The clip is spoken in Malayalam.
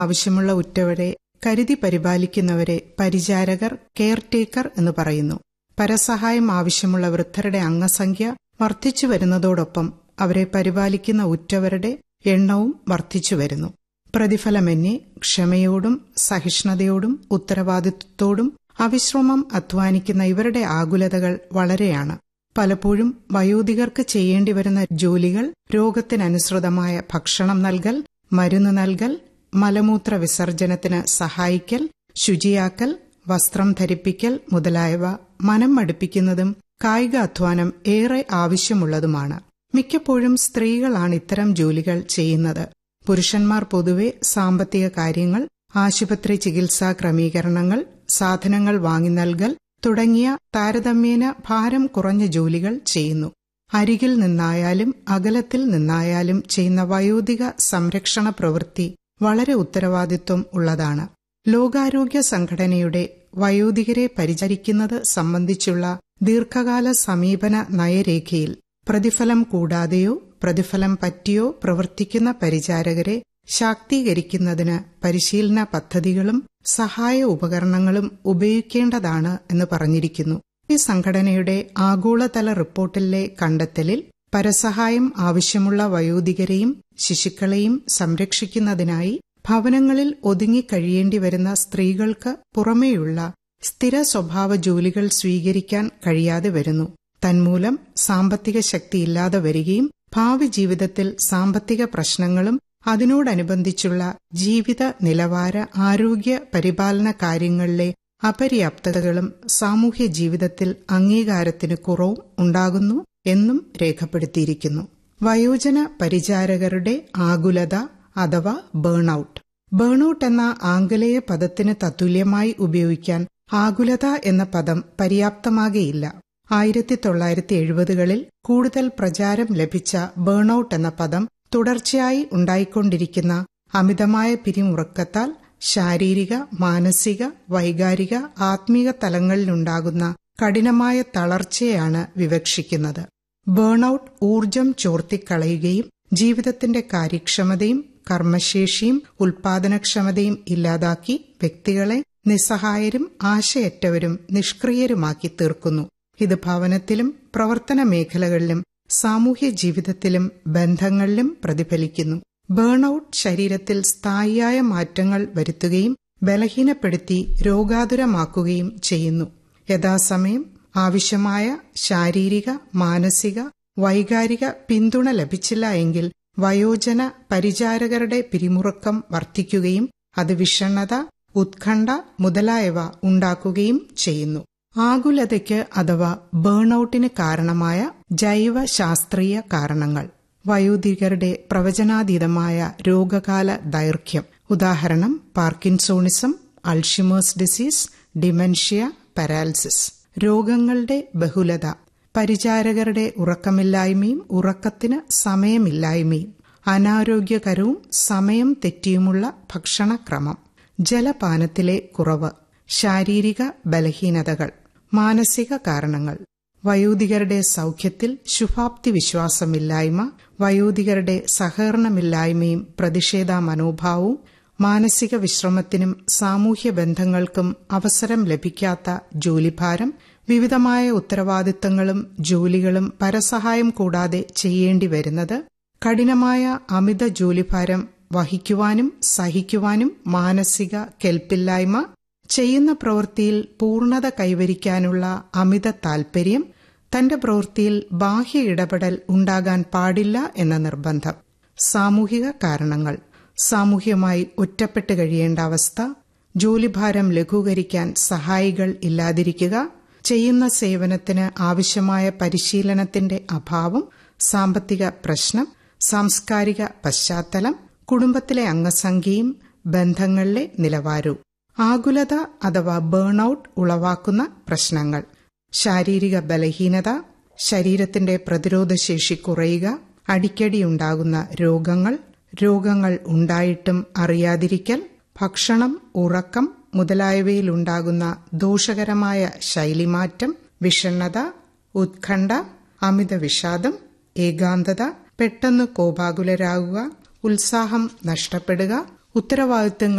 ആവശ്യമുള്ള ഉറ്റവരെ കരുതി പരിപാലിക്കുന്നവരെ പരിചാരകർ കെയർടേക്കർ എന്ന് പറയുന്നു പരസഹായം ആവശ്യമുള്ള വൃദ്ധരുടെ അംഗസംഖ്യ വർദ്ധിച്ചു വരുന്നതോടൊപ്പം അവരെ പരിപാലിക്കുന്ന ഉറ്റവരുടെ എണ്ണവും വർദ്ധിച്ചു വരുന്നു പ്രതിഫലമെന്നെ ക്ഷമയോടും സഹിഷ്ണുതയോടും ഉത്തരവാദിത്വത്തോടും അവിശ്രമം അധ്വാനിക്കുന്ന ഇവരുടെ ആകുലതകൾ വളരെയാണ് പലപ്പോഴും വയോധികർക്ക് ചെയ്യേണ്ടി വരുന്ന ജോലികൾ രോഗത്തിനനുസൃതമായ ഭക്ഷണം നൽകൽ മരുന്ന് നൽകൽ മലമൂത്ര വിസർജനത്തിന് സഹായിക്കൽ ശുചിയാക്കൽ വസ്ത്രം ധരിപ്പിക്കൽ മുതലായവ മനം മടുപ്പിക്കുന്നതും കായിക അധ്വാനം ഏറെ ആവശ്യമുള്ളതുമാണ് മിക്കപ്പോഴും സ്ത്രീകളാണ് ഇത്തരം ജോലികൾ ചെയ്യുന്നത് പുരുഷന്മാർ പൊതുവെ സാമ്പത്തിക കാര്യങ്ങൾ ആശുപത്രി ചികിത്സാ ക്രമീകരണങ്ങൾ സാധനങ്ങൾ വാങ്ങി നൽകൽ തുടങ്ങിയ താരതമ്യേന ഭാരം കുറഞ്ഞ ജോലികൾ ചെയ്യുന്നു അരികിൽ നിന്നായാലും അകലത്തിൽ നിന്നായാലും ചെയ്യുന്ന വയോധിക സംരക്ഷണ പ്രവൃത്തി വളരെ ഉത്തരവാദിത്വം ഉള്ളതാണ് ലോകാരോഗ്യ സംഘടനയുടെ വയോധികരെ പരിചരിക്കുന്നത് സംബന്ധിച്ചുള്ള ദീർഘകാല സമീപന നയരേഖയിൽ പ്രതിഫലം കൂടാതെയോ പ്രതിഫലം പറ്റിയോ പ്രവർത്തിക്കുന്ന പരിചാരകരെ ശാക്തീകരിക്കുന്നതിന് പരിശീലന പദ്ധതികളും സഹായ ഉപകരണങ്ങളും ഉപയോഗിക്കേണ്ടതാണ് എന്ന് പറഞ്ഞിരിക്കുന്നു ഈ സംഘടനയുടെ ആഗോളതല റിപ്പോർട്ടിലെ കണ്ടെത്തലിൽ പരസഹായം ആവശ്യമുള്ള വയോധികരെയും ശിശുക്കളെയും സംരക്ഷിക്കുന്നതിനായി ഭവനങ്ങളിൽ ഒതുങ്ങിക്കഴിയേണ്ടി വരുന്ന സ്ത്രീകൾക്ക് പുറമേയുള്ള സ്ഥിര സ്വഭാവ ജോലികൾ സ്വീകരിക്കാൻ കഴിയാതെ വരുന്നു തന്മൂലം സാമ്പത്തിക ശക്തിയില്ലാതെ വരികയും ഭാവി ജീവിതത്തിൽ സാമ്പത്തിക പ്രശ്നങ്ങളും അതിനോടനുബന്ധിച്ചുള്ള ജീവിത നിലവാര ആരോഗ്യ പരിപാലന കാര്യങ്ങളിലെ അപര്യാപ്തതകളും സാമൂഹ്യ ജീവിതത്തിൽ അംഗീകാരത്തിന് കുറവും ഉണ്ടാകുന്നു എന്നും രേഖപ്പെടുത്തിയിരിക്കുന്നു വയോജന പരിചാരകരുടെ ആകുലത അഥവാ ബേൺഔട്ട് ബേൺഔട്ട് എന്ന ആംഗലേയ പദത്തിന് തത്തുല്യമായി ഉപയോഗിക്കാൻ ആകുലത എന്ന പദം പര്യാപ്തമാകെയില്ല ആയിരത്തി തൊള്ളായിരത്തി എഴുപതുകളിൽ കൂടുതൽ പ്രചാരം ലഭിച്ച ബേൺഔട്ട് എന്ന പദം തുടർച്ചയായി ഉണ്ടായിക്കൊണ്ടിരിക്കുന്ന അമിതമായ പിരിമുറുക്കത്താൽ ശാരീരിക മാനസിക വൈകാരിക ആത്മീക തലങ്ങളിലുണ്ടാകുന്ന കഠിനമായ തളർച്ചയാണ് വിവക്ഷിക്കുന്നത് ബേൺഔട്ട് ഊർജം ചോർത്തിക്കളയുകയും ജീവിതത്തിന്റെ കാര്യക്ഷമതയും കർമ്മശേഷിയും ഉൽപാദനക്ഷമതയും ഇല്ലാതാക്കി വ്യക്തികളെ നിസ്സഹായരും ആശയറ്റവരും നിഷ്ക്രിയരുമാക്കി തീർക്കുന്നു ഇത് ഭവനത്തിലും പ്രവർത്തന മേഖലകളിലും സാമൂഹ്യ ജീവിതത്തിലും ബന്ധങ്ങളിലും പ്രതിഫലിക്കുന്നു ബേൺഔട്ട് ശരീരത്തിൽ സ്ഥായിയായ മാറ്റങ്ങൾ വരുത്തുകയും ബലഹീനപ്പെടുത്തി രോഗാതുരമാക്കുകയും ചെയ്യുന്നു യഥാസമയം ആവശ്യമായ ശാരീരിക മാനസിക വൈകാരിക പിന്തുണ ലഭിച്ചില്ല എങ്കിൽ വയോജന പരിചാരകരുടെ പിരിമുറുക്കം വർദ്ധിക്കുകയും അത് വിഷണ്ണത ഉത്കണ്ഠ മുതലായവ ഉണ്ടാക്കുകയും ചെയ്യുന്നു ആകുലതയ്ക്ക് അഥവാ ബേൺഔട്ടിന് കാരണമായ ജൈവശാസ്ത്രീയ കാരണങ്ങൾ വയോധികരുടെ പ്രവചനാതീതമായ രോഗകാല ദൈർഘ്യം ഉദാഹരണം parkinsonism Alzheimer's disease dementia paralysis രോഗങ്ങളുടെ ബഹുലത പരിചാരകരുടെ ഉറക്കമില്ലായ്മയും ഉറക്കത്തിന് സമയമില്ലായ്മയും അനാരോഗ്യകരവും സമയം തെറ്റിയുമുള്ള ഭക്ഷണക്രമം ജലപാനത്തിലെ കുറവ് ശാരീരിക ബലഹീനതകൾ മാനസിക കാരണങ്ങൾ വയോധികരുടെ സൗഖ്യത്തിൽ ശുഭാപ്തി വിശ്വാസമില്ലായ്മ വയോധികരുടെ സഹകരണമില്ലായ്മയും പ്രതിഷേധ മനോഭാവവും മാനസിക വിശ്രമത്തിനും സാമൂഹ്യ ബന്ധങ്ങൾക്കും അവസരം ലഭിക്കാത്ത ജോലിഭാരം വിവിധമായ ഉത്തരവാദിത്തങ്ങളും ജോലികളും പരസഹായം കൂടാതെ ചെയ്യേണ്ടി വരുന്നത് കഠിനമായ അമിത ജോലിഭാരം വഹിക്കുവാനും സഹിക്കുവാനും മാനസിക കെൽപ്പില്ലായ്മ ചെയ്യുന്ന പ്രവൃത്തിയിൽ പൂർണ്ണത കൈവരിക്കാനുള്ള അമിത താൽപര്യം തന്റെ പ്രവൃത്തിയിൽ ബാഹ്യ ഇടപെടൽ ഉണ്ടാകാൻ പാടില്ല എന്ന നിർബന്ധം സാമൂഹിക കാരണങ്ങൾ സാമൂഹ്യമായി ഒറ്റപ്പെട്ട് കഴിയേണ്ട അവസ്ഥ ജോലിഭാരം ലഘൂകരിക്കാൻ സഹായികൾ ഇല്ലാതിരിക്കുക ചെയ്യുന്ന സേവനത്തിന് ആവശ്യമായ പരിശീലനത്തിന്റെ അഭാവം സാമ്പത്തിക പ്രശ്നം സാംസ്കാരിക പശ്ചാത്തലം കുടുംബത്തിലെ അംഗസംഖ്യയും ബന്ധങ്ങളിലെ നിലവാരവും ആകുലത അഥവാ ബേൺഔട്ട് ഉളവാക്കുന്ന പ്രശ്നങ്ങൾ ശാരീരിക ബലഹീനത ശരീരത്തിന്റെ പ്രതിരോധശേഷി കുറയുക അടിക്കടി ഉണ്ടാകുന്ന രോഗങ്ങൾ രോഗങ്ങൾ ഉണ്ടായിട്ടും അറിയാതിരിക്കൽ ഭക്ഷണം ഉറക്കം മുതലായവയിലുണ്ടാകുന്ന ദോഷകരമായ ശൈലിമാറ്റം വിഷണ്ണത ഉത്കണ്ഠ അമിത വിഷാദം ഏകാന്തത പെട്ടെന്ന് കോപാകുലരാകുക ഉത്സാഹം നഷ്ടപ്പെടുക ഉത്തരവാദിത്തങ്ങൾ